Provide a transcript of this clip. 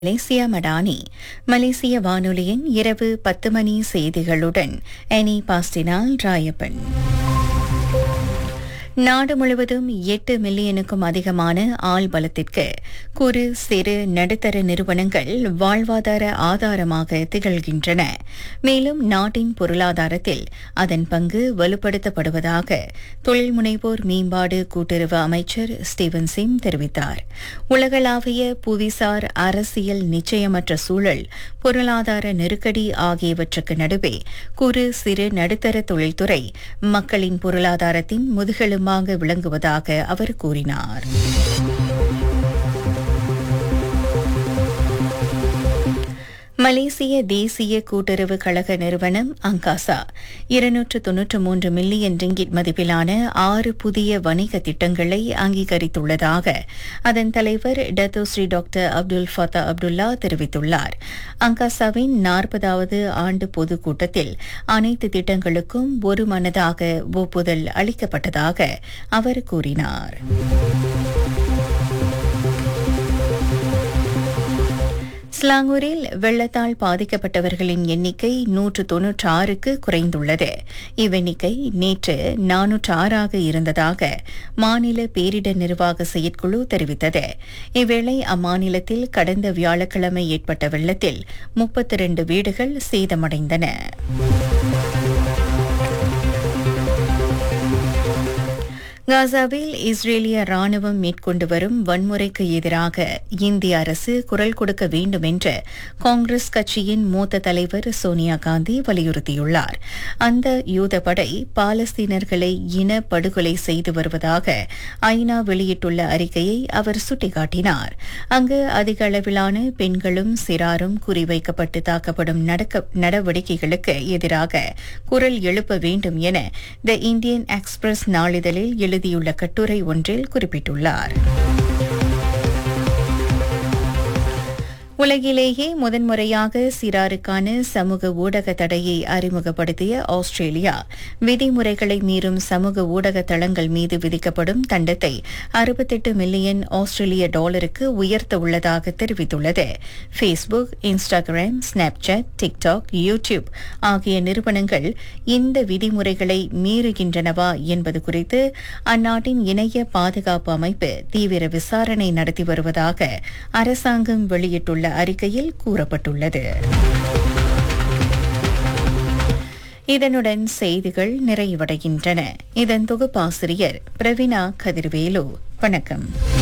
Malaysia Madani மலேசிய வானொலியின் இரவு பத்து மணி செய்திகளுடன் எனி பாஸ்டினால் ராயப்பன் நாடு முழுவதும் எட்டு மில்லியனுக்கும் அதிகமான ஆள் பலத்திற்கு குறு சிறு நடுத்தர நிறுவனங்கள் வாழ்வாதார ஆதாரமாக திகழ்கின்றன மேலும் நாட்டின் பொருளாதாரத்தில் அதன் பங்கு வலுப்படுத்தப்படுவதாக தொழில் முனைவோர் மேம்பாடு கூட்டுறவு அமைச்சர் ஸ்டீவன் சிம் தெரிவித்தார் உலகளாவிய புவிசார் அரசியல் நிச்சயமற்ற சூழல் பொருளாதார நெருக்கடி ஆகியவற்றுக்கு நடுவே குறு சிறு நடுத்தர தொழில்துறை மக்களின் பொருளாதாரத்தின் முதுகெலும்பாக விளங்குவதாக அவர் கூறினார் மலேசிய தேசிய கூட்டுறவு கழக நிறுவனம் அங்காசா இருநூற்று தொன்னூற்று மூன்று மில்லியன் ரிங்கிட் மதிப்பிலான ஆறு புதிய வணிக திட்டங்களை அங்கீகரித்துள்ளதாக அதன் தலைவர் Datuk Seri doctor Abdul Fattah Abdullah தெரிவித்துள்ளார் அங்காசாவின் நாற்பதாவது ஆண்டு பொதுக்கூட்டத்தில் அனைத்து திட்டங்களுக்கும் ஒரு மனதாக ஒப்புதல் அளிக்கப்பட்டதாக அவர் கூறினார் ஸ்லாங்கூரில் வெள்ளத்தால் பாதிக்கப்பட்டவர்களின் எண்ணிக்கை நூற்று தொன்னூற்று ஆறுக்கு குறைந்துள்ளது இவ்வெண்ணிக்கை நேற்று நானூற்று ஆறாக இருந்ததாக மாநில பேரிடர் நிர்வாக செயற்குழு தெரிவித்தது இவ்வேளை அம்மாநிலத்தில் கடந்த வியாழக்கிழமை ஏற்பட்ட வெள்ளத்தில் முப்பத்தி இரண்டு வீடுகள் சேதமடைந்தன காசாவில் இஸ்ரேலிய ராணுவம் மேற்கொண்டு வரும் வன்முறைக்கு எதிராக இந்திய அரசு குரல் கொடுக்க வேண்டும் என்று காங்கிரஸ் கட்சியின் மூத்த தலைவர் சோனியா காந்தி வலியுறுத்தியுள்ளார் அந்த யூத படை பாலஸ்தீனர்களை இன படுகொலை செய்து வருவதாக ஐநா வெளியிட்டுள்ள அறிக்கையை அவர் சுட்டிக்காட்டினார் அங்கு அதிக அளவிலான பெண்களும் சிறாரும் குறிவைக்கப்பட்டு தாக்கப்படும் நடவடிக்கைகளுக்கு எதிராக குரல் எழுப்ப வேண்டும் என த இந்தியன் எக்ஸ்பிரஸ் நாளிதழில் எழுதியுள்ள கட்டுரை ஒன்றில் குறிப்பிட்டுள்ளார் உலகிலேயே முதன்முறையாக சிறாருக்கான சமூக ஊடக தடையை அறிமுகப்படுத்திய ஆஸ்திரேலியா விதிமுறைகளை மீறும் சமூக ஊடக தளங்கள் மீது விதிக்கப்படும் தண்டத்தை அறுபத்தெட்டு மில்லியன் ஆஸ்திரேலிய டாலருக்கு உயர்த்த உள்ளதாக தெரிவித்துள்ளது Facebook Instagram Snapchat TikTok YouTube ஆகிய நிறுவனங்கள் இந்த விதிமுறைகளை மீறுகின்றனவா என்பது குறித்து அந்நாட்டின் இணைய பாதுகாப்பு அமைப்பு தீவிர விசாரணை நடத்தி வருவதாக அரசாங்கம் வெளியிட்டுள்ள அறிக்கையில் கூறப்பட்டுள்ளது இதனுடன் செய்திகள் நிறைவடைகின்றன இதன் தொகுப்பாசிரியர் பிரவீனா கதிர்வேலு வணக்கம்